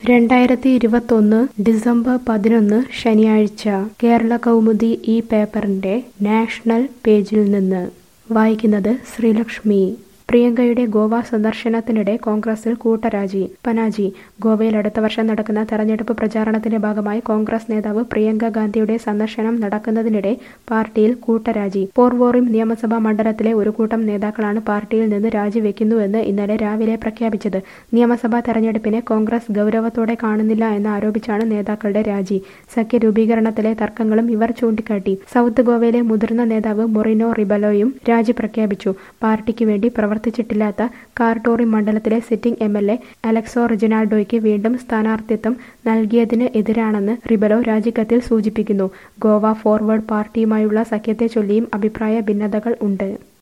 രണ്ടായിരത്തി ഇരുപത്തൊന്ന് ഡിസംബർ പതിനൊന്ന് ശനിയാഴ്ച കേരള കൗമുദി ഈ പേപ്പറിന്റെ നാഷണൽ പേജിൽ നിന്ന് വായിക്കുന്നത് ശ്രീലക്ഷ്മി പ്രിയങ്കയുടെ ഗോവ സന്ദർശനത്തിനിടെ കോൺഗ്രസിൽ കൂട്ടരാജി പനാജി ഗോവയിൽ അടുത്ത വർഷം നടക്കുന്ന തെരഞ്ഞെടുപ്പ് പ്രചാരണത്തിന്റെ ഭാഗമായി കോൺഗ്രസ് നേതാവ് പ്രിയങ്ക ഗാന്ധിയുടെ സന്ദർശനം നടക്കുന്നതിനിടെ പാർട്ടിയിൽ കൂട്ടരാജി പോർവോറിം നിയമസഭാ മണ്ഡലത്തിലെ ഒരു കൂട്ടം നേതാക്കളാണ് പാർട്ടിയിൽ നിന്ന് രാജിവെക്കുന്നുവെന്ന് ഇന്നലെ രാവിലെ പ്രഖ്യാപിച്ചത് നിയമസഭാ തെരഞ്ഞെടുപ്പിനെ കോൺഗ്രസ് ഗൗരവത്തോടെ കാണുന്നില്ല എന്ന് ആരോപിച്ചാണ് നേതാക്കളുടെ രാജി സഖ്യ രൂപീകരണത്തിലെ തർക്കങ്ങളും ഇവർ ചൂണ്ടിക്കാട്ടി സൗത്ത് ഗോവയിലെ മുതിർന്ന നേതാവ് മൊറിനോ റിബലോയും രാജി പ്രഖ്യാപിച്ചു പാർട്ടിക്ക് വേണ്ടി പ്രവർത്തിച്ചിട്ടില്ലാത്ത കാർട്ടോറി മണ്ഡലത്തിലെ sitting M L A Aleixo റിജിനാൾഡോയ്ക്ക് വീണ്ടും സ്ഥാനാർത്ഥിത്വം നൽകിയതിന് എതിരാണെന്ന് റിബലോ രാജിക്കത്തിൽ സൂചിപ്പിക്കുന്നു ഗോവ ഫോർവേഡ് പാർട്ടിയുമായുള്ള സഖ്യത്തെ ചൊല്ലിയും അഭിപ്രായ ഭിന്നതകൾ ഉണ്ട്